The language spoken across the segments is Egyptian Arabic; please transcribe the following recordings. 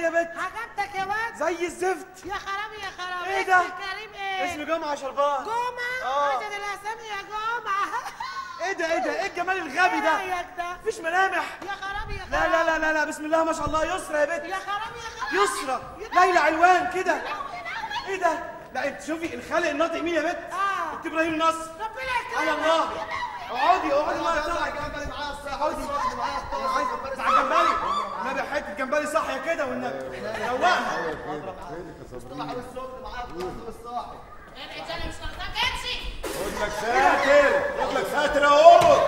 دي يا بت عجبتك يا واد زي الزفت يا خرابي يا خرابي إيه ده؟ اسمك كريم ايه اسم جمعة شربان جمعة آه. عدد الاسامي يا جمعة ايه ده ايه ده ايه الجمال الغبي ده رايك ده مفيش ملامح يا خرابي يا خرابي لا لا لا لا لا بسم الله ما شاء الله يسرى يا بت يا خرابي يا خرابي يسرى ليلى علوان كده ايه ده لا انت شوفي الخالق الناطق مين يا بت اه انت ابراهيم نصر ربنا على يكرمك الله اقعدي اقعدي الله يلا يسرعك الجمبري معاه الصح اقعدي مع الجمبري النبي حته جمبري صح كده والنبي روقها طلع الصوت معاه الصاحب الرجاله مش ناقصاك امشي خد لك ساتر خد لك ساتر اهو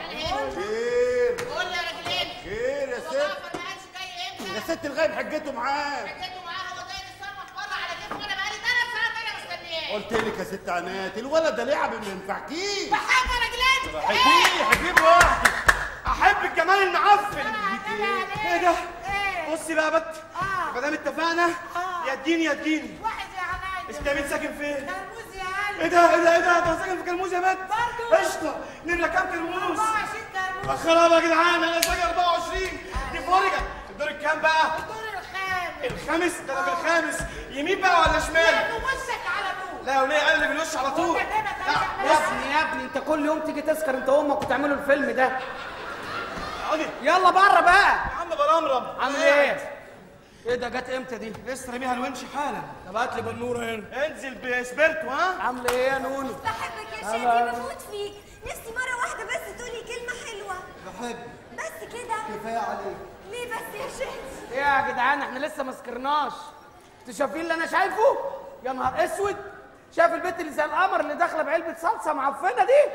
خير قول لي يا راجلين خير يا هو ست جعفر ما قالش جاي امتى؟ يا ست الغايب حجته معاك حكيته معاه هو جاي يتصرف بره على كيفه وانا بقالي ثلاث سنين انا مستنياه قلت لك يا ست عنات الولد ده لعب ما ينفعكيش بحب يا راجلين حبيبي حبيبي لوحدي احب الجمال المعفن ايه ده ايه بصي بقى يا بت اه ما دام اتفقنا آه. يا تديني يا تديني واحد يا عماد انت مين ساكن فين كرموز يا ايه قلبي ده ايه ده ايه ده انت ساكن في كرموز يا بت برضو. قشطه نمره كام كرموز 24 كرموز خراب يا جدعان انا ساكن 24 دي فرجه الدور الكام بقى الدور الخامس الخامس ده انا في الخامس يمين بقى ولا شمال وشك على نور لا وليه قلب الوش على طول وأنت هنا لا تعمل يا ابني يا ابني انت كل يوم تيجي تسكر انت وامك وتعملوا الفيلم ده اقعدي يلا بره بقى يا عم برمرم عامل ايه ايه ده جت امتى دي لسه راميها الونش حالا طب هات لي بنوره هنا انزل بسبرتو ها عامله ايه يا نونو بحبك يا شادي بموت فيك نفسي مرة واحدة بس تقولي كلمة حلوة بحب بس كده كفايه عليك ليه بس يا شادي ايه يا جدعان احنا لسه ما سكرناش انتوا شايفين اللي انا شايفه يا نهار اسود شايف البنت اللي زي القمر اللي داخله بعلبه صلصه معفنه دي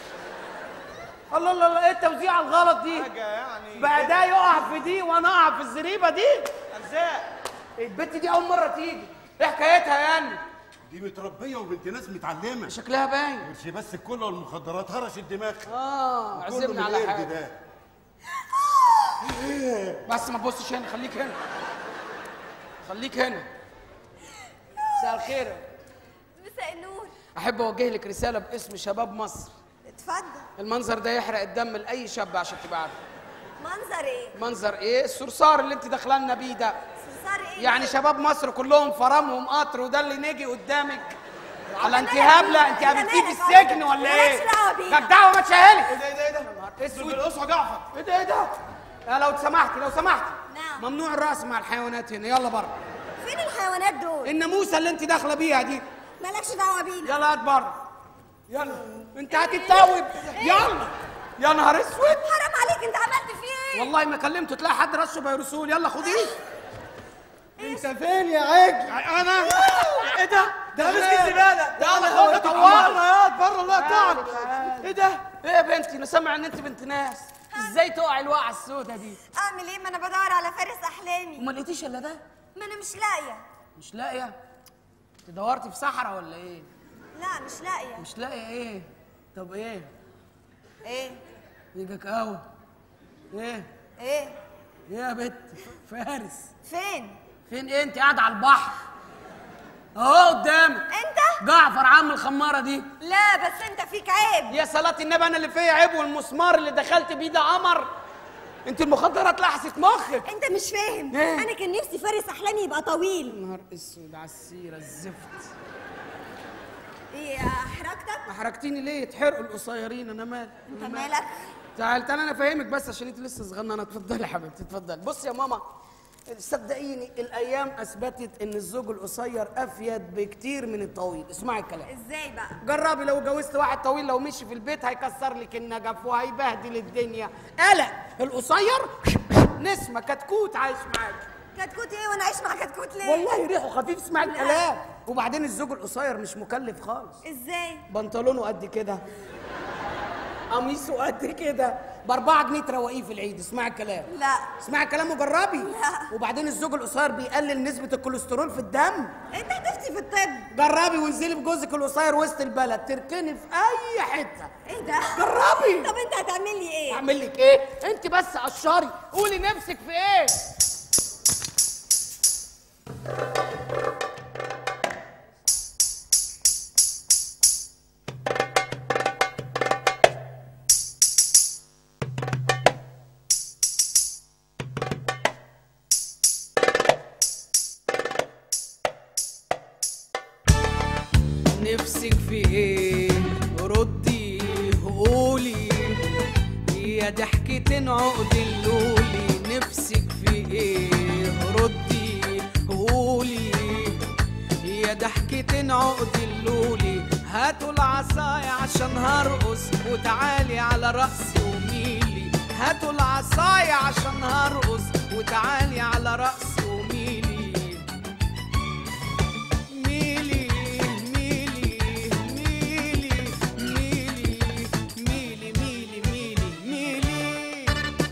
الله الله الله ايه التوزيع الغلط دي حاجه يعني بقى ده يقع في دي وانا اقع في الزريبه دي ارزاق البنت دي اول مره تيجي ايه حكايتها يعني دي متربيه وبنت ناس متعلمه شكلها باين مش بس الكل والمخدرات هرشت دماغها اه كله عزمنا من على القرد حاجه ده بس ما تبصش هنا خليك هنا خليك هنا مساء الخير مساء النور احب اوجه لك رساله باسم شباب مصر اتفضل المنظر ده يحرق الدم لاي شاب عشان تبقى عارف منظر ايه منظر ايه الصرصار اللي انت داخلنا بيه ده صرصار ايه يعني شباب مصر كلهم فرامهم قطر وده اللي نيجي قدامك على انت هبله انت أنت قابلتيه في مالك؟ السجن ولا مالكش ايه؟ دعوة بينا. لك دعوه ما تشهلك ايه ده ايه ده ايه ده دول اسود بالقصه جعفر ايه ده ايه ده؟ يا لو سمحتي لو سمحتي نعم. ممنوع الرقص مع الحيوانات هنا يلا بره فين الحيوانات دول الناموسه اللي انت داخله بيها دي مالكش دعوة بينا يلا هات بره يلا انت هتتوب يلا يا نهار اسود حرام عليك انت عملت فيه ايه والله ما كلمته تلاقي حد رشه بيرسول يلا خديه انت فين يا عجل انا ايه ده ده لابس كيس زباله ده انا بره خدت يا بره الله يقطعك ايه ده ايه يا بنتي انا سامع ان انت بنت ناس ازاي تقعي الوقعه السوداء دي اعمل ايه ما انا بدور على فارس احلامي وما لقيتيش الا ده ما انا مش لاقيه مش لاقيه انت دورتي في صحراء ولا ايه لا مش لاقيه مش لاقيه ايه طب ايه ايه يجيك قهوه ايه ايه ايه يا بت فارس فين فين ايه انت قاعده على البحر اهو قدامك انت جعفر عم الخماره دي لا بس انت فيك عيب يا صلاة النبي انا اللي فيا عيب والمسمار اللي دخلت بيه ده قمر انت المخدرات لحست مخك انت مش فاهم ايه؟ انا كان نفسي فارس احلامي يبقى طويل نهار اسود على السيره الزفت ايه احرجتك حركتيني ليه يتحرقوا القصيرين انا مال انت مالك تعال تعال انا افهمك بس عشان انت لسه صغننه اتفضلي يا حبيبتي اتفضلي بص يا ماما صدقيني الايام اثبتت ان الزوج القصير افيد بكتير من الطويل اسمعي الكلام ازاي بقى جربي لو جوزت واحد طويل لو مشي في البيت هيكسر لك النجف وهيبهدل الدنيا قلق القصير نسمه كتكوت عايش معاك كتكوت ايه وانا عايش مع كتكوت ليه والله ريحه خفيف اسمع الكلام وبعدين الزوج القصير مش مكلف خالص ازاي بنطلونه قد كده قميصه قد كده ب 4 جنيه تروقيه في العيد اسمع الكلام لا اسمع الكلام وجربي لا. وبعدين الزوج القصير بيقلل نسبه الكوليسترول في الدم انت هتفتي في الطب جربي وانزلي بجوزك القصير وسط البلد تركني في اي حته ايه ده جربي طب انت هتعمل لي ايه اعمل لك ايه انت بس قشري قولي نفسك في ايه يا ضحكة عقد اللولي نفسك في ايه ردي قولي يا ضحكة عقد اللولي هاتوا العصاية عشان هرقص وتعالي على رأسي وميلي هاتوا العصاية عشان هرقص وتعالي على رأسي وميلي ميلي ميلي ميلي ميلي ميلي ميلي ميلي ميلي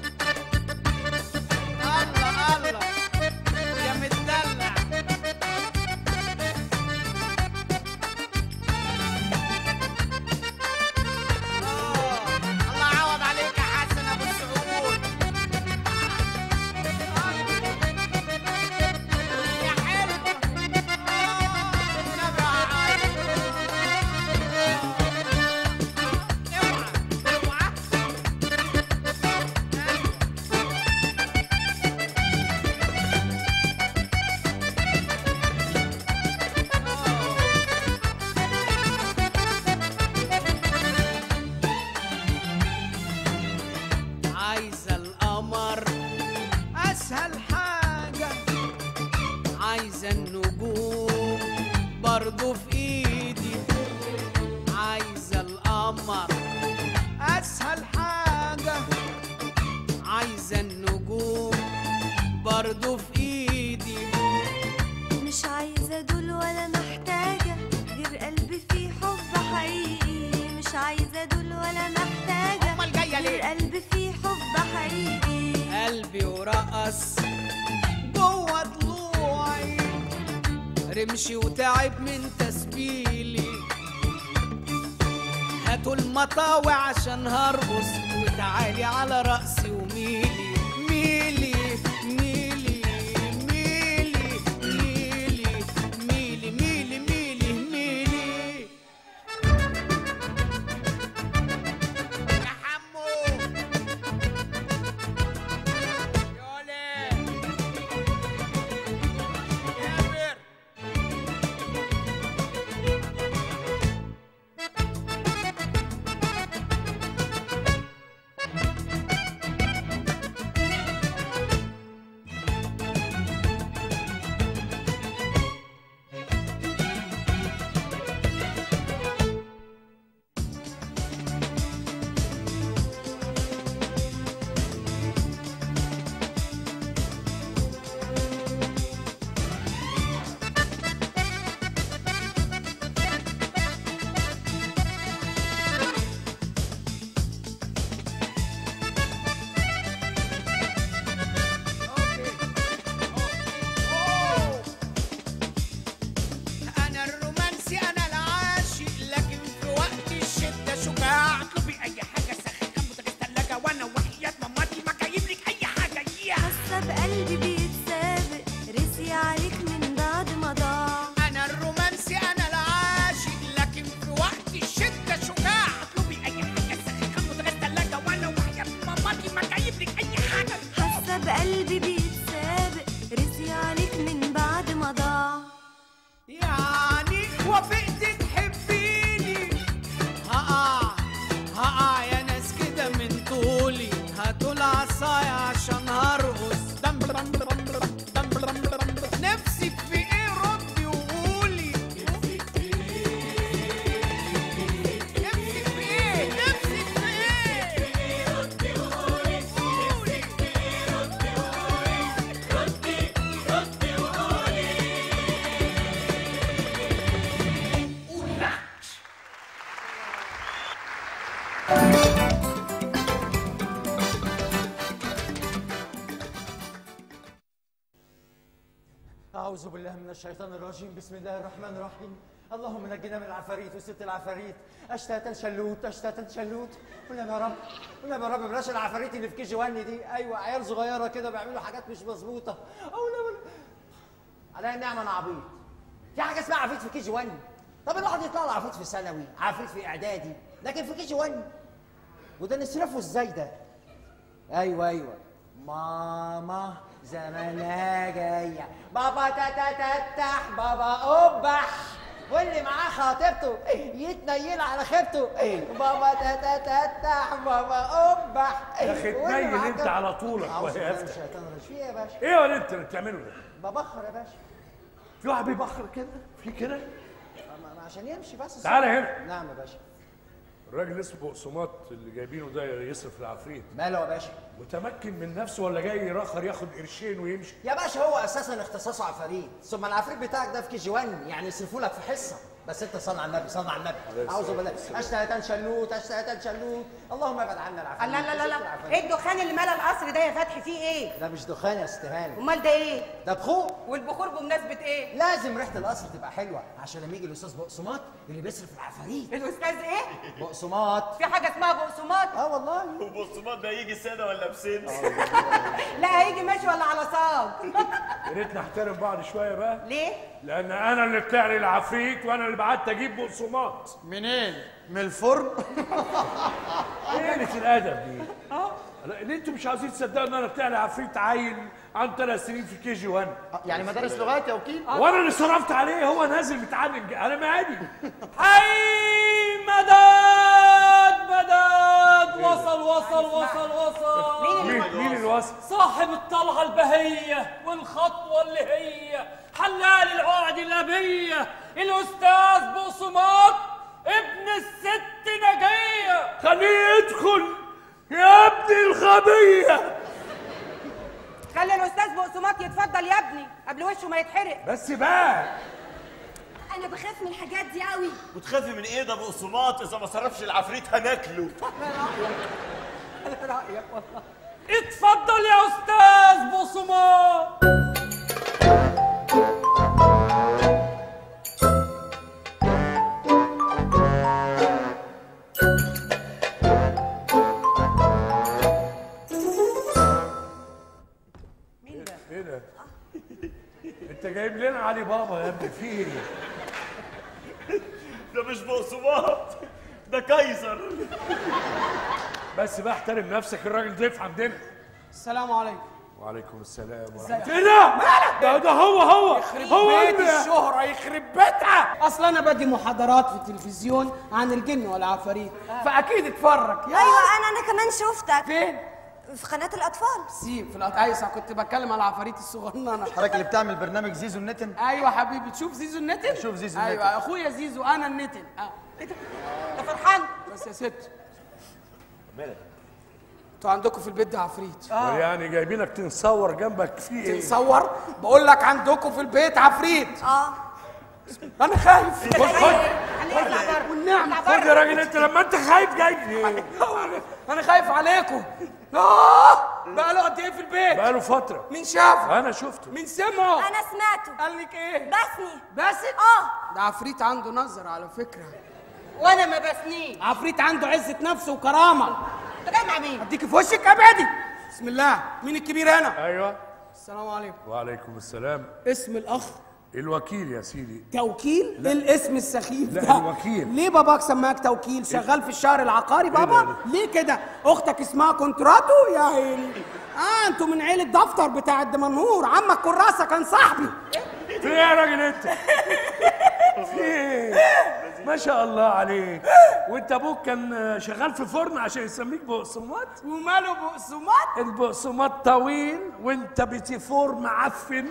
الله الله يا مدلع آه، الله يعوض عليك يا حسن ابو السعود يا حلو آه، النبي عايز. اوعى اوعى عايزة القمر أسهل حاجة عايزة النجوم برضو في إيدي عايزة القمر أسهل حاجة عايزة النجوم برضو في إيدي مش عايزة دول ولا محتاجة غير قلبي فيه حب حقيقي مش عايزة دول ولا محتاجة أمال جاية غير ليه؟ قلبي فيه حب حقيقي قلبي ورقص جوه ضلوعي رمشي وتعب من تسبيلي هاتوا المطاوع عشان هرقص وتعالي على رأسي وميلي ميلي ميلي ميلي ميلي ميلي ميلي ميلي ميلي يا حمو يولي كابر أنا الرومانسي أنا العاشق لكن في وقت الشدة شجاع اطلبي أي حاجة سخيفة متغير تلاجة وأنا وحياة ماماتي ما جايب لك أي حاجة يا حاسة بقلبي بيتسابق رسي عليك من بعد ما ضاع أنا الرومانسي أنا العاشق لكن في وقت الشدة شجاع اطلبي أي حاجة سخيفة متغير تلاجة وأنا وحياة ماماتي ما جايب لك أي حاجة حاسة بقلبي بيتسابق رسي عليك من بعد ما ضاع يعني وافقت تحبيني هقع هقع يا ناس كده من طولي هاتوا العصاية عشان هرقص دم دم دم دم دم دم دم نفسك في ايه ردي وقولي نفسك في ايه نفسك في ايه نفسك في ايه ردي وقولي قولي أعوذ بالله من الشيطان الرجيم بسم الله الرحمن الرحيم اللهم نجنا من العفاريت وست العفاريت اشتاتا شلوت اشتاتا شلوت ونبي يا رب ونبي يا رب بلاش العفاريت اللي في كي جي 1 دي ايوه عيال صغيره كده بيعملوا حاجات مش مظبوطه او لا لا عليا النعمه انا عبيط في حاجه اسمها عفريت في كي جي 1 طب الواحد يطلع له عفريت في ثانوي عفريت في اعدادي لكن في كي جي 1 وده نصرفه ازاي ده ايوه ايوه ماما زمانها جايه بابا تاتا تتح بابا قبح واللي معاه خاطبته يتنيل على خيبته بابا تتتتح بابا قبح يا اخي تنيل انت على طولك أعوذ بالله وهي من افتح الشيطان الرجيم في إيه يا باشا ايه يا ولد انت اللي بتعمله ده؟ ببخر يا باشا في واحد بيبخر كده في كده ما- ما عشان يمشي بس تعالى هنا نعم يا باشا الراجل اسمه بقسماط اللي جايبينه ده يصرف العفريت ماله يا باشا متمكن من نفسه ولا جاي يراخر ياخد قرشين ويمشي يا باشا هو اساسا اختصاصه عفاريت ثم العفريت بتاعك ده في كي جي 1 يعني يصرفوا لك في حصه بس انت صل على النبي صل على النبي اعوذ بالله اشتهت شلوت اشتهت شلوت اللهم ابعد عنا العفريت لا لا لا لا ايه الدخان اللي مال القصر ده يا فتحي فيه ايه؟ ده مش دخان يا استهانه امال ده ايه؟ ده بخور والبخور بمناسبة ايه؟ لازم ريحه القصر تبقى حلوه عشان لما يجي الاستاذ بقسماط اللي بيصرف العفاريت الاستاذ ايه؟ بقسماط في حاجة اسمها بقسماط؟ اه والله وبصمات ده يجي سنه ولا بسنه لا هيجي ماشي ولا على صاج يا ريت نحترم بعض شويه بقى ليه؟ لان انا اللي طلع لي العفريت وانا اللي بعت اجيب بقسماط منين؟ من الفرن؟ ايه قله الادب دي؟ لا، اللي انتوا مش عاوزين تصدقوا ان انا طلع لي عفريت عيل عنده ثلاث سنين في كي جي 1 يعني مدارس لغات يا وكيل؟ وانا اللي صرفت عليه هو نازل متعلم انا مالي حي مداد مداد وصل وصل وصل وصل مين مين اللي وصل؟ صاحب الطلعة البهية والخطوة اللي هي حلال العقد الأبية الأستاذ بقسماط ابن الست نجية خليه يدخل يا ابن الغبيه خلي الاستاذ بقسماط يتفضل يا ابني قبل وشه ما يتحرق بس بقى انا بخاف من الحاجات دي قوي وتخافي من ايه ده بقسماط اذا ما صرفش العفريت هناكله اتفضل يا أستاذ بقسماط ايه ده؟ انت جايب لنا علي بابا يا ابني في ايه؟ ده مش بقسماط ده كايزر بس بقى احترم نفسك الراجل ضيف عندنا السلام عليكم وعليكم السلام ورحمه الله ايه ده؟ ده ده هو هو هو بيت اللي- الشهرة يخرب بيتها اصل انا بدي محاضرات في التلفزيون عن الجن والعفاريت فاكيد اتفرج يا ايوه انا انا كمان شفتك فين في قناه الاطفال سيب في القطايسة كنت بتكلم على العفاريت الصغننه حضرتك اللي بتعمل برنامج زيزو النتن؟ ايوه حبيبي تشوف زيزو النتن أشوف زيزو ايوه النتن. اخويا زيزو انا النتن اه ايه ده انت فرحان؟ بس يا ست مالك انتوا عندكم في البيت ده عفريت يعني جايبينك تنصور جنبك في ايه؟ تصور بقول لك عندكم في البيت عفريت اه انا خايف خد خد خليه يطلع بره والنعم خد يا راجل انت لما انت خايف جاي ليه؟ انا خايف عليكم اه بقى له قد ايه في البيت بقاله فتره مين شافه انا شفته مين سمعه انا سمعته قال لك ايه بسني باسط اه ده عفريت عنده نظر على فكره وانا ما بسنيش عفريت عنده عزه نفس وكرامه انت جاي مع مين؟ اديك في وشك ابعدي بسم الله مين الكبير هنا ايوه السلام عليكم وعليكم السلام اسم الاخ الوكيل يا سيدي توكيل ايه الاسم السخيف لا، ده الوكيل. ليه باباك سماك توكيل شغال في الشهر العقاري بابا ليه كده اختك اسمها كونتراتو يا عيني اه انتوا من عيله دفتر بتاع الدمنهور عمك كراسه كان صاحبي في ايه يا راجل انت؟ في ايه؟ ما شاء الله عليك وانت ابوك كان شغال في فرن عشان يسميك بقسماط وماله بقسماط البقسماط طويل وانت بتيفور معفن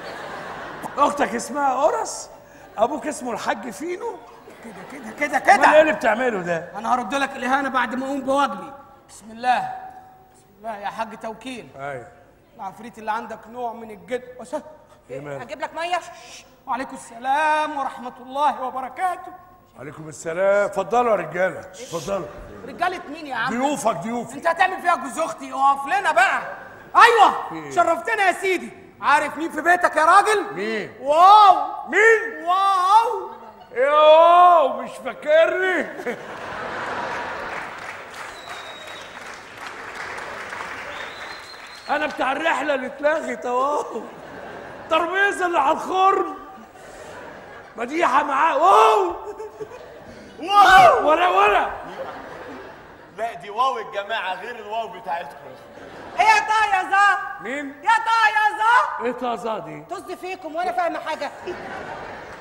اختك اسمها قرص ابوك اسمه الحاج فينو كده كده امال ايه كده اللي بتعمله ده؟ انا هرد لك الاهانه بعد ما اقوم بواجبي بسم الله بسم الله يا حاج توكيل ايوه العفريت اللي عندك نوع من الجد وس- ايه مالك؟ هجيب لك ميه؟ وعليكم السلام ورحمه الله وبركاته عليكم السلام اتفضلوا يا رجاله اتفضلوا رجاله مين يا عم ضيوفك ضيوفك انت هتعمل فيها جوز اختي اقف لنا بقى ايوه ايه؟ شرفتنا يا سيدي عارف مين في بيتك يا راجل مين؟ واو مين؟ واو يوه مش فاكرني انا بتاع الرحله اللي اتلغت اهو الترابيزه اللي على الخرم مديحه معاه واو واو ولا ولا لا دي واو الجماعه غير الواو بتاعتكم ايه يا طه يا زا؟ مين؟ يا طه يا زا؟ ايه طازه دي؟ طز فيكم وانا فاهمه حاجه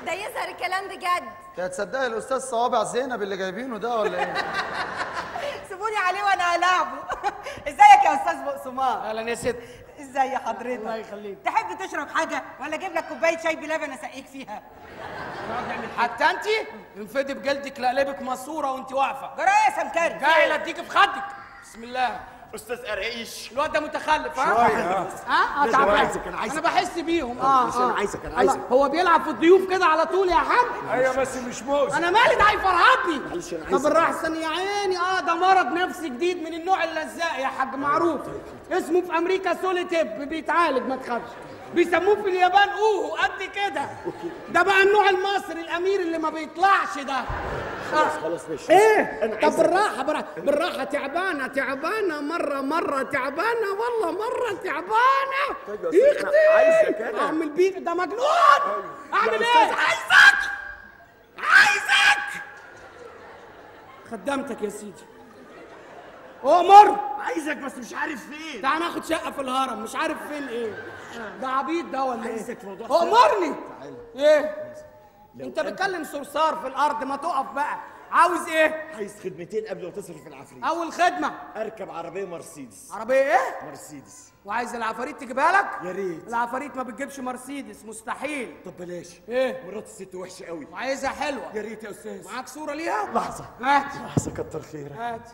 ده يظهر الكلام ده جد يا تصدقي الاستاذ صوابع زينب اللي جايبينه ده ولا ايه سيبوني عليه وانا هلعبه ازيك يا استاذ بقسماط اهلا يا ست ازي حضرتك الله يخليك. تحب تشرب حاجه ولا اجيب لك كوبايه شاي بلبن اسقيك فيها حتى انت انفدي بجلدك لقلبك ماسوره وانت واقفه جرى ايه يا سمكري جاي اديك في خدك بسم الله استاذ قرقيش الواد ده متخلف ها؟ ها؟ اه تعبان عايزك، أنا عايزك. انا بحس بيهم اه بس أنا اه عايزك، أنا الله، عايزك. هو بيلعب في الضيوف كده على طول يا حاج ايوه بس مش مؤذي انا مالي ده هيفرهدني معلش، أنا طب عايزك. بالراحه استني يا عيني اه ده مرض نفسي جديد من النوع اللزاق يا حاج معروف اسمه في امريكا سوليتيب بيتعالج ما تخافش بيسموه في اليابان اوهو قد كده ده بقى النوع المصري الامير اللي ما بيطلعش ده خلاص خلاص ماشي ايه طب بالراحه بالراحه بالراحه تعبانه تعبانه مره مره تعبانه والله مره تعبانه طيب يا أستاذ، أنا عايزك أنا. اعمل بيك ده مجنون اعمل يا ايه أستاذ. عايزك عايزك خدمتك يا سيدي امر عايزك بس مش عارف فين تعال ناخد شقه في الهرم مش عارف فين ايه ده عبيط ده ولا ايه عايزك في موضوع امرني ايه انت بتكلم صرصار في الارض ما تقف بقى عاوز ايه عايز خدمتين قبل ما تصرف العفريت اول خدمه اركب عربيه مرسيدس عربيه ايه مرسيدس وعايز العفاريت تجيبها لك يا ريت العفاريت ما بتجيبش مرسيدس مستحيل طب بلاش ايه مرات الست وحشه قوي وعايزها حلوه يا ريت يا استاذ معاك صوره ليها لحظه هات لحظه كتر خيرك هات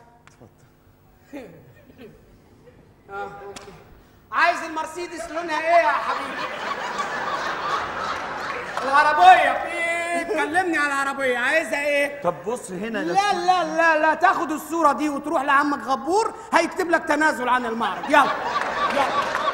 آه. عايز المرسيدس لونها ايه يا حبيبي العربيه في ايه كلمني على العربيه عايزها ايه طب بص هنا لا لا لا لا تاخد الصورة دي وتروح لعمك غبور هيكتب لك تنازل عن المعرض يلا يلا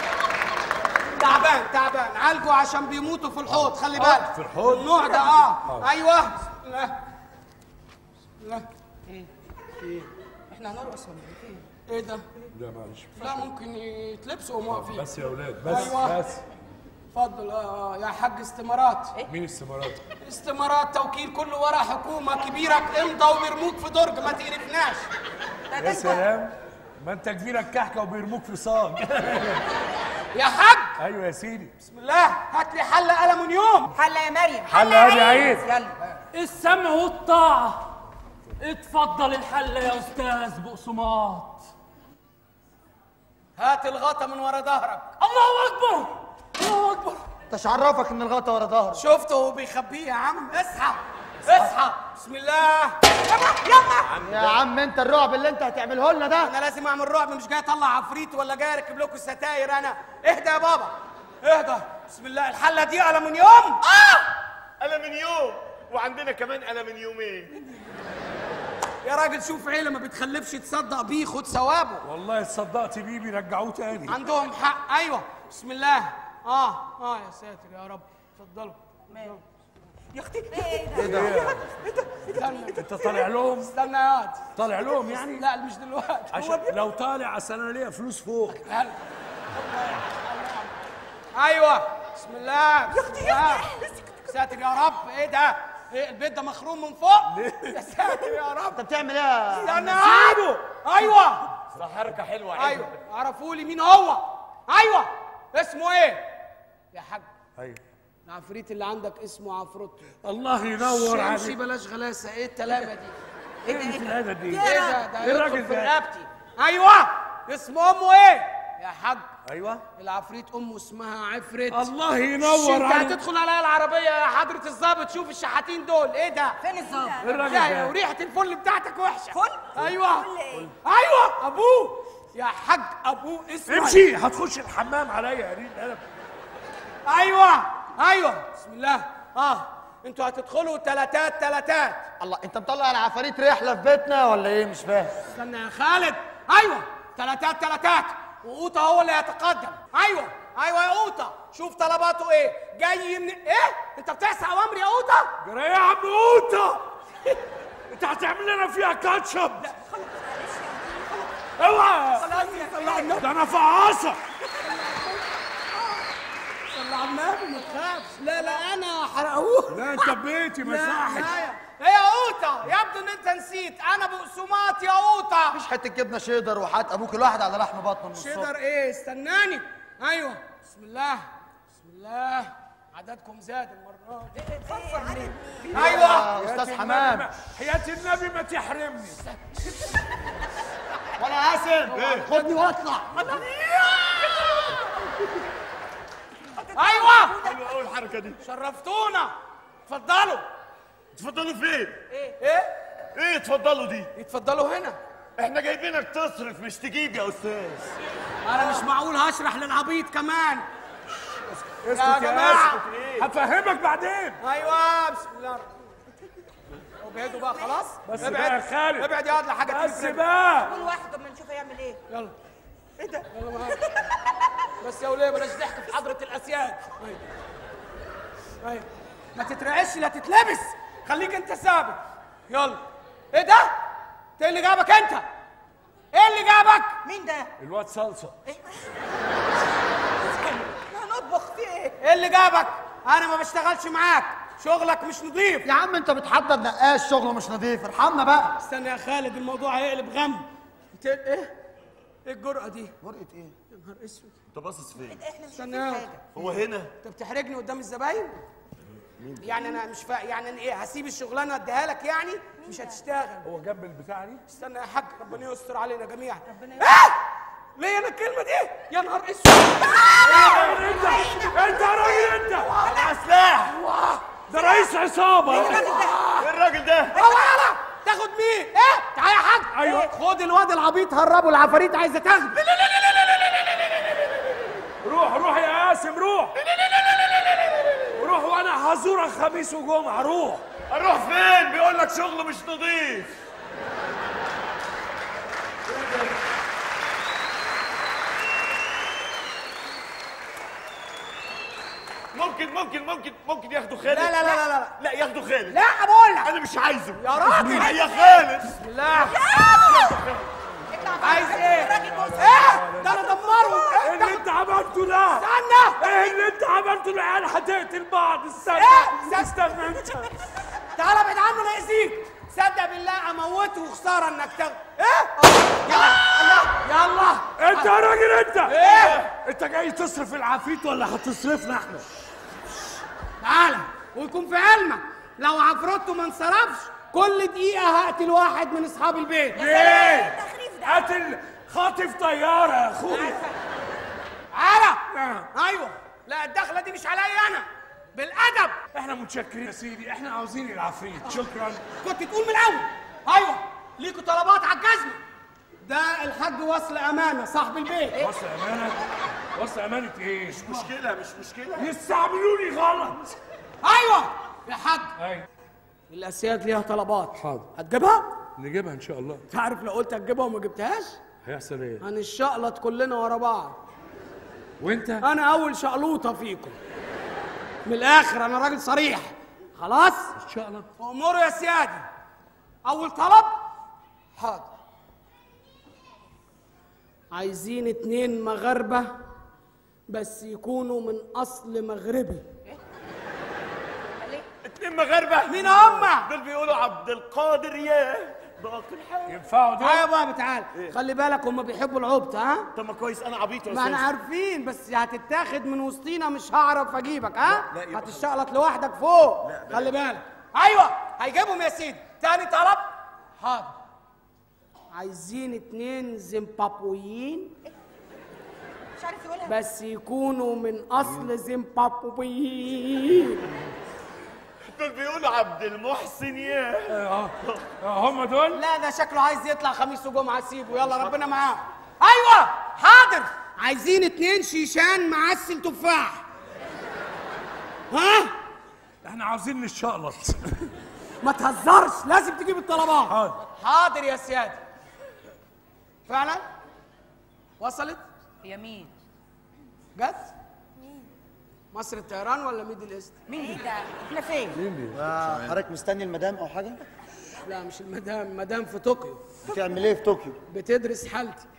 تعبان تعبان عالجه عشان بيموتوا في الحوض خلي بالك في الحوض؟ النوع ده اه ايوه بسم الله بسم الله ايه ايه احنا هنرقص ولا ايه ايه ده لا معلش لا ممكن يتلبسوا وهم واقفين بس يا اولاد بس أيوة. بس اتفضل اه آه، يا حاج استمارات مين السمارات استمارات توكيل كله ورا حكومه كبيره امضى وبيرموك في درج ما تقرفناش يا سلام ما انت كبيرك كحكه وبيرموك في صاج يا حاج ايوه يا سيدي بسم الله هات لي حله ألمنيوم حله يا مريم حل هادي عيد يلا السمع والطاعة اتفضل الحل يا أستاذ بقسماط هات الغطا من ورا ظهرك الله أكبر الله أكبر انت عرفك ان الغطا ورا ظهرك شفته وهو بيخبيه يا عم اصحى اصحى بسم الله يا عم انت الرعب اللي انت هتعمله لنا ده انا لازم اعمل رعب مش جاي اطلع عفريت ولا جاي اركب لكم ستاير انا اهدى يا بابا اهدى بسم الله الحله دي ألمنيوم اه ألمنيوم وعندنا كمان ألمنيومين يا راجل شوف عيله ما بتخلفش تصدق بيه خد ثوابه والله اتصدقت بيه بيرجعوه تاني عندهم حق ايوه بسم الله اه اه يا ساتر يا رب اتفضلوا يا اختي استنى انت طالع لهم استنى يا واد طالع لهم يعني لا مش دلوقتي عشان لو طالع اصل انا ليا فلوس فوق هلا ايوه بسم الله يا اختي يا ساتر يا رب ايه ده ايه البيت ده مخروم من فوق يا ساتر يا رب انت بتعمل ايه يا استنى سيبه ايوه صح حركة حلوة ايوه عرفوا لي مين هو ايوه اسمه ايه يا حاج ايوه العفريت اللي عندك اسمه عفروتو الله ينور امشي عليك بلاش غلاسه ايه التلامه دي ايه الهدى دي ايه ده ده ايه يدخل الراجل في ده رقبتي ايوه اسمه امه ايه يا حاج ايوه العفريت امه اسمها عفريت الله شي، ينور انت عليك هتدخل عليا العربيه يا حضره الظابط شوف الشحاتين دول ايه ده فين الظابط ايه الراجل لا ده وريحه الفل بتاعتك وحشه فل؟ ايوه فل ايه؟ ايوه ابوه يا حاج ابوه اسمه امشي هتخش الحمام عليا يا ريت انا ايوه ايوه بسم الله اه انتوا هتدخلوا تلاتات تلاتات الله انت مطلع العفاريت رحله في بيتنا ولا ايه مش فاهم استنى يا خالد ايوه تلاتات تلاتات وقوطه هو اللي يتقدم ايوه ايوه يا قوطه شوف طلباته ايه جاي من ايه انت بتعصي اوامري يا قوطه جرى يا عم قوطه انت هتعمل لنا فيها كاتشب اوعى خلاص يا صلى على النبي ده انا فعاصه صلى على النبي ما تخافش لا لا انا حرقوه لا انت بيتي لا مساحه لا يا- ايه يا قوطه يبدو ان انت نسيت انا بقسماط يا قوطه مفيش حته جبنه شيدر وحات ابوك الواحد على لحم بطنه من الصبح شيدر ايه استناني ايوه بسم الله بسم الله عددكم زاد المره دي ايوه استاذ حمام حياة النبي ما تحرمني ولا قاسم خدني واطلع ايوه حلوه قوي الحركه دي شرفتونا اتفضلوا تفضلوا فين؟ ايه ايه اتفضلوا دي؟ اتفضلوا هنا احنا جايبينك تصرف مش تجيب يا استاذ انا مش معقول هشرح للعبيط كمان اسكت يا يا جماعة. اسكت هفهمك بعدين ايوه بسم الله الرحمن ابعدوا بقى خلاص بس ابعد بقى يا خالد. ابعد يا واد لحاجه بس تجيب رجلك. بقى كل واحد اما نشوف هيعمل ايه يلا ايه ده يلا معاك بس يا وليه بلاش ضحك في حضره الاسياد ايوه ايوه ما تترعش لا تتلبس خليك انت ثابت يلا ايه ده انت إيه اللي جابك انت ايه اللي جابك مين ده؟ الواد صلصه هنطبخ في ايه؟ ايه اللي جابك انا ما بشتغلش معاك شغلك مش نظيف يا عم انت بتحضر نقاش شغله مش نظيف ارحمنا بقى استنى يا خالد الموضوع هيقلب غم انت ايه ايه الجرأة دي ورقه ايه يا نهار اسود انت باصص فين؟ احنا مش استنى عارفين يا حاجه هو هنا انت بتحرجني قدام الزباين يعني انا مش فا... يعني أنا ايه هسيب الشغلانه اديها لك يعني مش هتشتغل هو جنب البتاع دي استنى يا حاج ربنا يستر علينا جميعا ربنا ايه ليه انا الكلمه دي يا نهار اسود انت انت يا راجل انت سلاح ده رئيس عصابه ايه الراجل ده؟ هو يلا تاخد مين ايه تعالى يا حاج أيوة. خد الواد العبيط هربه العفاريت عايزه تاخده روح روح يا قاسم روح روح وانا هزورك خميس وجمعه روح اروح فين؟ بيقول لك شغله مش نظيف ممكن ممكن ممكن ممكن ياخدوا خالد لا لا لا لا لا لا ياخدوا خالد لا بقول لك انا مش عايزه يا راجل. يا خالد بسم الله عايز ايه ايه ده انا دمره ايه اللي انت عملته ده استنى ايه اللي انت عملته العيال هتقتل بعض استنى ايه؟ استنى انت تعالى ابعد عنه لا يأذيك صدق بالله اموته وخساره انك تاخد ايه يلا يلا انت يا راجل انت ايه انت جاي تصرف العفريت ولا هتصرفنا احنا تعالى ويكون في علمك لو عفرته ما انصرفش كل دقيقة هقتل واحد من أصحاب البيت ليه التخريف ده قاتل خاطف طياره يا اخويا تعالى نعم. أيوه لا الدخلة دي مش عليا أنا بالأدب احنا متشكرين يا سيدي احنا عاوزين العفريت شكرا كنت تقول من الأول أيوه ليكوا طلبات على الجزمة ده الحاج وصل أمانة صاحب البيت وصل امانه وصل امانه ايه مشكله مش مشكله يستعملوني غلط أيوه يا حاج ايوه الأسياد ليها طلبات حاضر. هتجيبها؟ نجيبها ان شاء الله تعرف لو قلت هتجيبها وما جبتهاش هيحصل ايه هنشقلط كلنا ورا بعض وانت انا اول شقلوطه فيكم من الاخر انا راجل صريح خلاص ان شاء الله اموروا يا سيادي اول طلب حاضر عايزين اتنين مغاربه بس يكونوا من اصل مغربي اتنين مغاربه مين هما دول بيقولوا عبد القادر ياه باقي الحال ينفعوا دول ايوه بقى تعال خلي بالك هما بيحبوا العبط ها طب ما كويس انا عبيط يا ما احنا استاذ عارفين بس هتتاخد من وسطينا مش هعرف اجيبك ها لا، يبقى هتشقلط لوحدك فوق خلي بالك ايوه هيجيبهم يا سيدي تاني طلب حاضر عايزين اتنين زيمبابويين مش عارف يقولها بس يكونوا من اصل زيمبابويين دول بيقولوا عبد المحسن ياه اه آه، هم دول لا ده شكله عايز يطلع خميس وجمعه سيبه يلا ربنا معاه ايوه حاضر عايزين اتنين شيشان معسل تفاح ها احنا عاوزين نشقلط ما تهزرش لازم تجيب الطلبات حاضر حاضر يا سيادة فعلا وصلت هي مين؟ جت مصر الطيران ولا ميدل ايست مين ده؟ احنا فين؟ حضرتك مستني المدام او حاجه لا مش المدام مدام في طوكيو بتعمل ايه في طوكيو بتدرس حالتي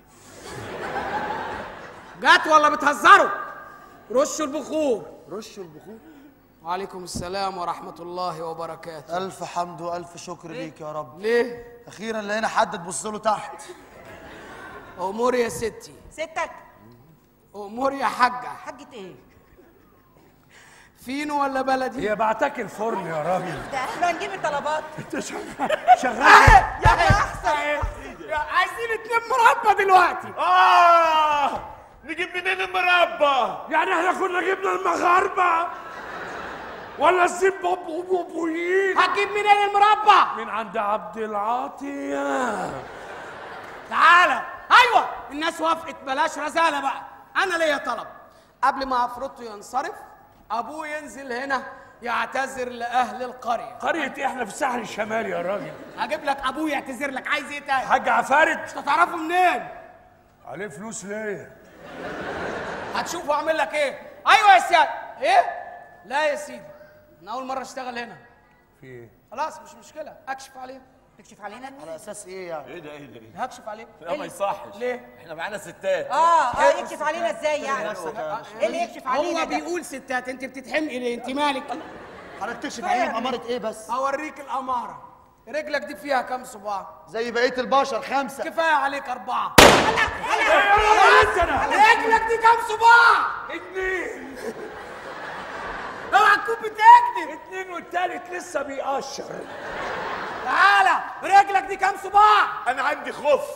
جت ولا بتهزروا رشوا البخور رشوا البخور وعليكم السلام ورحمة الله وبركاته الف حمد والف شكر ليك يا رب ليه؟ اخيرا لقينا حد تبص له تحت أموري يا ستي ستك أموري يا حاجة حاجة ايه؟ فينو ولا بلدي هي بعتك الفرن يا راجل احنا هنجيب الطلبات انت شغال شغال يلا احسن عايزين اتنين مربى دلوقتي اه نجيب منين المربى يعني احنا كنا جبنا المغاربه ولا الزيمبابويين هتجيب منين المربى من عند عبد العاطيه تعالى ايوه الناس وافقت بلاش رزاله بقى انا ليا طلب قبل ما عفروتو ينصرف ابوه ينزل هنا يعتذر لاهل القريه قريه إيه؟ احنا في الساحل الشمالي يا راجل هجيب لك ابوه يعتذر لك عايز ايه تاني حاج عفارت انت تعرفه منين عليه فلوس ليه هتشوف واعمل لك ايه ايوه يا سيادة ايه لا يا سيدي انا اول مره اشتغل هنا في ايه خلاص مش مشكله اكشف عليه تكشف علينا على اساس ايه يعني ايه ده ايه ده إيه؟ هكشف عليه لا ما يصحش ليه؟ احنا معانا ستات اه اه يكشف علينا ازاي يعني ايه اللي يكشف علينا هو ده بيقول ستات انت بتتحمقي ليه انت مالك حضرتك تكشف عليهم اماره ايه بس هوريك الاماره رجلك دي فيها كام صباع زي بقيه البشر خمسه كفايه عليك اربعه انت انا رجلك دي كام صباع اتنين اوعى تكون بتكذب اتنين والتالت لسه بيقشر تعالى رجلك دي كام صباع انا عندي خف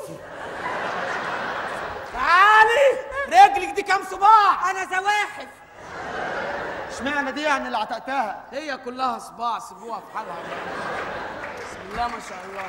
تعالي رجلك دي كام صباع انا زواحف اشمعنى دي يعني اللي عتقتها هي كلها صباع سيبوها في حالها بسم الله ما شاء الله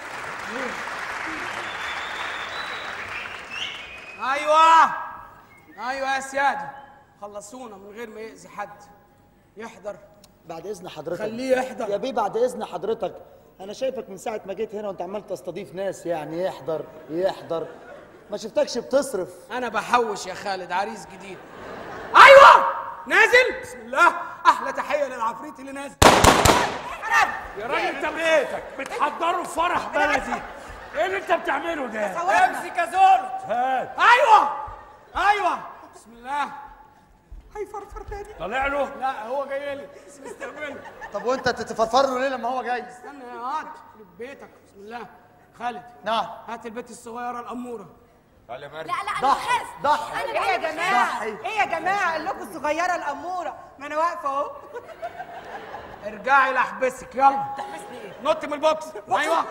ايوه ايوه يا سيادي خلصونا من غير ما يأذي حد يحضر بعد اذن حضرتك خليه يحضر. يا بيه بعد اذن حضرتك انا شايفك من ساعه ما جيت هنا وانت عمال تستضيف ناس يعني يحضر يحضر ما شفتكش بتصرف انا بحوش يا خالد عريس جديد ايوه نازل بسم الله احلى تحيه للعفريت اللي نازل يا راجل انت بيتك بتحضروا فرح بلدي ايه اللي انت بتعمله ده امسك يا زول هات ايوه ايوه بسم الله هيفرفر تاني طالع له لا هو جاي لي بس مستقبلني طب وانت تتفرفر له ليه لما هو جاي استنى يا هات يخرب بيتك بسم الله خالد نعم هات البت الصغيره الاموره تعالى يا مريم لا لا انا ضحي بخاف ضحي ايه يا جماعه ايه يا جماعه قال لكم الصغيره الاموره ما انا واقفه اهو ارجعي لاحبسك يلا تحبسني ايه نط من البوكس ايوه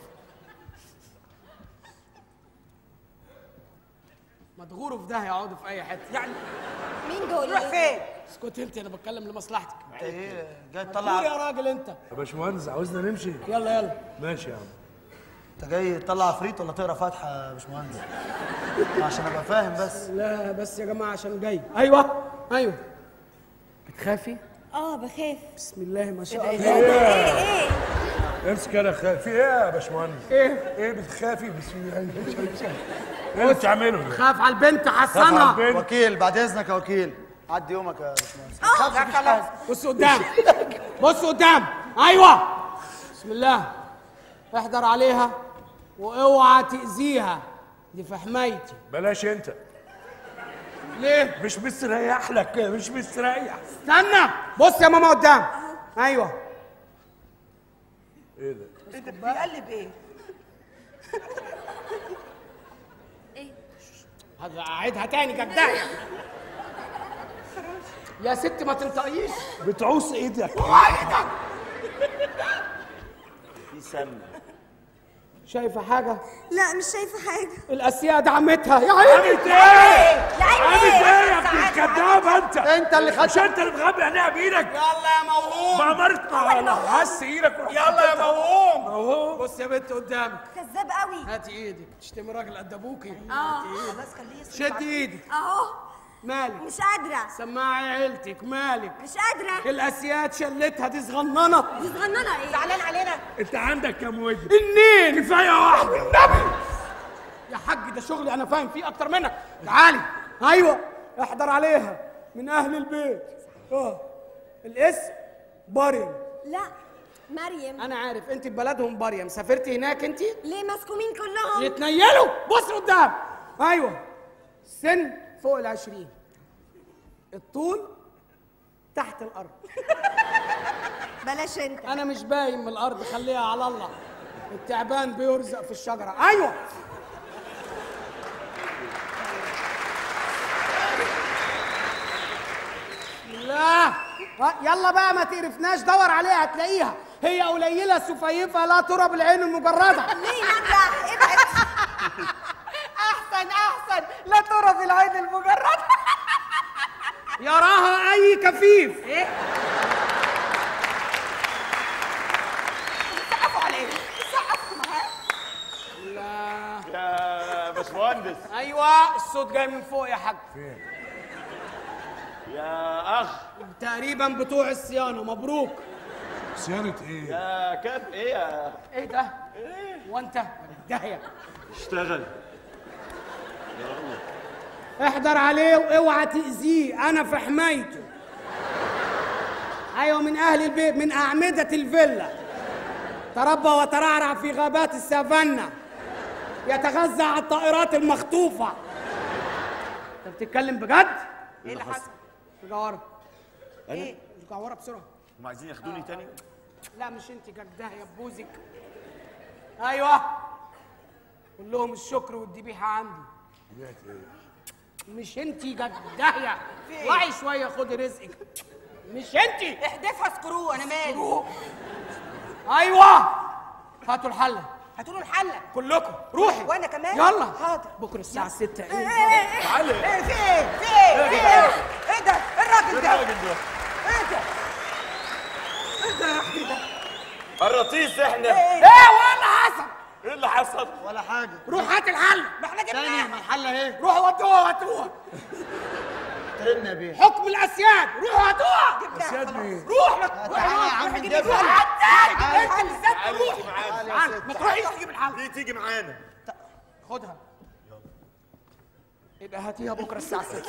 ما تغوروا في ده يقعدوا في اي حته يعني مين دول روح فين اسكت انت انا بتكلم لمصلحتك انت ايه جاي قول تطلع يا راجل انت يا باشمهندس عاوزنا نمشي يلا يلا ماشي يا عم انت جاي تطلع عفريت ولا تقرا فاتحه يا باشمهندس عشان ابقى فاهم بس لا بس يا جماعه عشان جاي ايوه ايوه بتخافي اه بخاف بسم الله ما شاء ايه الله ده ايه ايه امسك انا خاف في ايه يا باشمهندس ايه ايه بتخافي بسم الله ايه اللي بتعمله ده خاف على البنت خاف على حصنها البنت. وكيل بعد اذنك يا وكيل عدي يومك يا باشمهندس لا خلاص بص قدام بص قدام ايوه بسم الله احضر عليها واوعى تاذيها دي في حمايتي بلاش انت ليه مش مستريح لك مش مستريح استنى بص يا ماما قدام ايوه ايه ده بيقلب ايه هذا اعيدها تاني جدعية يا ست ما تنطقيش بتعوص ايدك وايدك في سمنه شايفه حاجه لا مش شايفه حاجه الاسياد عمتها يا عيني عملت ايه لا عملت ايه ايه يا ابن الكذاب انت انت اللي مش خدت انت اللي مغمي عينيها بايدك يلا يا موهوم ما مرت مع حس ايدك ورحت يلا يا حطيتها. موهوم اهو بص يا بنت قدامك كذاب قوي هاتي ايدك تشتمي راجل قد ابوكي اه خلاص خليه يصرف شدي ايدك اهو مالك مش قادره سماعي عيلتك مالك مش قادره الاسياد شلتها دي صغننه دي صغننه ايه زعلان علينا انت عندك كام وجه النين كفايه واحده النبي يا حاج ده شغلي انا فاهم فيه اكتر منك تعالي ايوه احضر عليها من اهل البيت اه الاسم مريم لا مريم انا عارف انت ببلدهم مريم سافرتي هناك انت ليه مسكومين كلهم يتنيلوا بص قدام ايوه سن فوق العشرين الطول تحت الارض بلاش انت انا مش باين من الارض خليها على الله التعبان بيرزق في الشجره ايوه بسم الله آه، يلا بقى ما تقرفناش دور عليها هتلاقيها هي قليله سفيفه لا ترى بالعين المجرده مين انجح ابعد احسن احسن لا ترى في العين المجرده يراها اي كفيف ايه سقفوا عليه سقفوا معاه يا باشمهندس ايوه الصوت جاي من فوق يا حاج يا اخ تقريبا بتوع الصيانه مبروك صيانة ايه؟ يا كاب ايه يا ايه ده وانت داهيه اشتغل احضر عليه واوعى تاذيه انا في حمايته ايوه من اهل البيت من اعمده الفيلا تربى وترعرع في غابات السافانا يتغذى على الطائرات المخطوفه انت بتتكلم بجد ايه اللي حصل ارجع ورا ايه ارجع ورا بسرعه هم عايزين ياخدوني تاني لا مش انت جدها يا بوزك ايوه قول لهم الشكر والذبيحه عندي مش انت جدها ايه؟ وعي شويه خدي رزقك مش انت احدفها سكرو انا مالي ايوه هاتوا الحله هاتوا له الحله كلكم روحي وانا كمان يلا حاضر بكره الساعه 6 ايه ايه ايه ايه ايه ايه في ايه في ايه في ايه ايه ده إيه الراجل ده الراجل ده ايه ده ايه ده يا اخي ده الرطيس احنا ايه ايه ولا حصل ايه اللي حصل ولا حاجه روح هات الحله ما احنا تاني جبناها ما الحله ايه روحوا ودوها هاتوها ترن بيه حكم الاسياد روحوا هاتوها سياد مين؟ روح لك تعالى يا عم جيب ندفع. الحل تعالى. انت بالذات تعالي روح انت معانا تعال ما تروحيش تجيب الحل ليه تيجي معانا خدها يبقى هاتيها بكره الساعه 6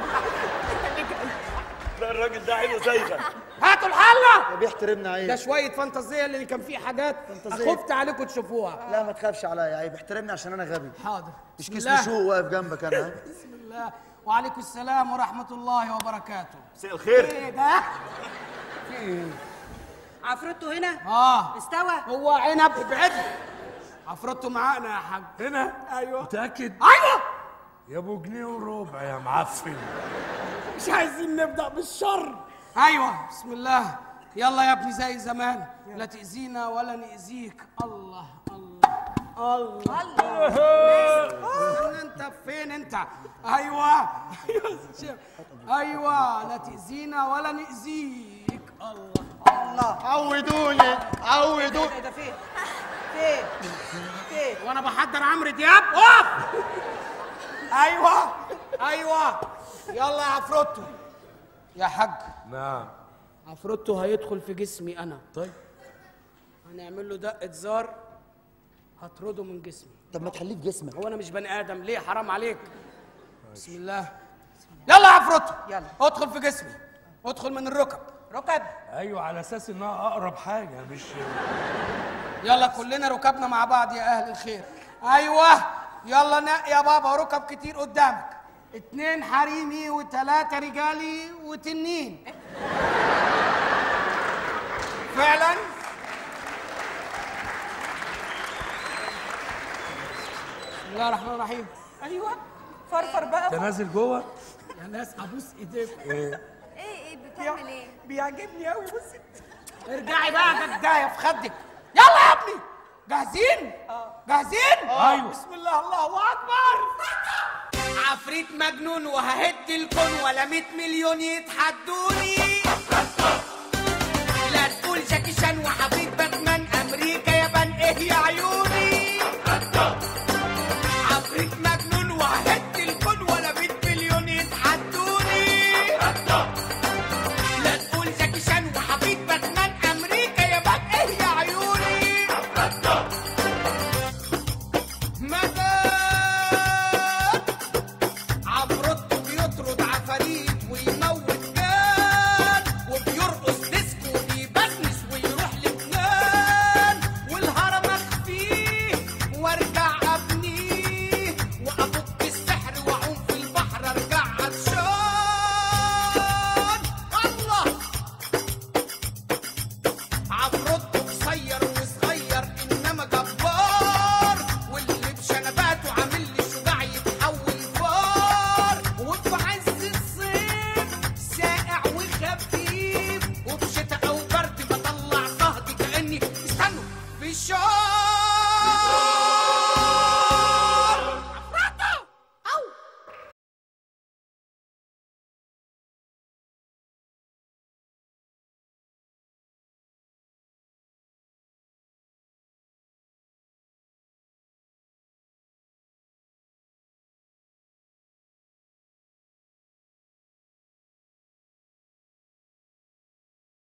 لا الراجل ده عينه زيغه هاتوا الحله بيحترمنا ده عيب شويه فانتازيه اللي كان فيه حاجات فانتازية. خفت عليكم تشوفوها لا ما تخافش عليا عيب احترمني عشان انا غبي حاضر مش بسم كيس الله. نشوء واقف جنبك انا ها؟ بسم الله وعليكم السلام ورحمه الله وبركاته مساء الخير ايه ده عفرته هنا اه استوى هو عنب ابعد عفرته معانا يا حاج هنا؟ ايوه متأكد؟ ايوه يا ابو جنيه وربع يا معفن مش عايزين نبدا بالشر ايوه بسم الله يلا يا ابني زي زمان لا تاذينا ولا ناذيك الله الله الله الله انت فين انت ايوه ايوه شوف. ايوه لا تاذينا ولا ناذيك الله الله عودوني عودوني ايه ده فين فين فين وانا بحضر عمرو دياب اقف ايوه ايوه يلا يا عفروتو يا حاج نعم عفروتو هيدخل في جسمي انا طيب هنعمل له دقه زار هطرده من جسمي طب ما تخليه في جسمك هو انا مش بني ادم ليه حرام عليك بسم الله يلا يا عفروتو يلا. ادخل في جسمي ادخل من الركب ركب ايوه على اساس انها اقرب حاجه مش يلا كلنا ركبنا مع بعض يا اهل الخير ايوه يلا نقي يا بابا ركب كتير قدامك اتنين حريمي وتلاتة رجالي وتنين فعلا بسم الله الرحمن الرحيم ايوه فرفر بقى انت نازل جوه يا ناس ابوس ايديكم ايه ايه بتعمل ايه بيعجبني قوي بصي ارجعي بقى جدايه في خدك يلا يا ابني جاهزين جاهزين أيوة. بسم الله الله اكبر عفريت مجنون وههد الكون ولا 100 مليون يتحدوني لا تقول جاكي شان وحفيد بات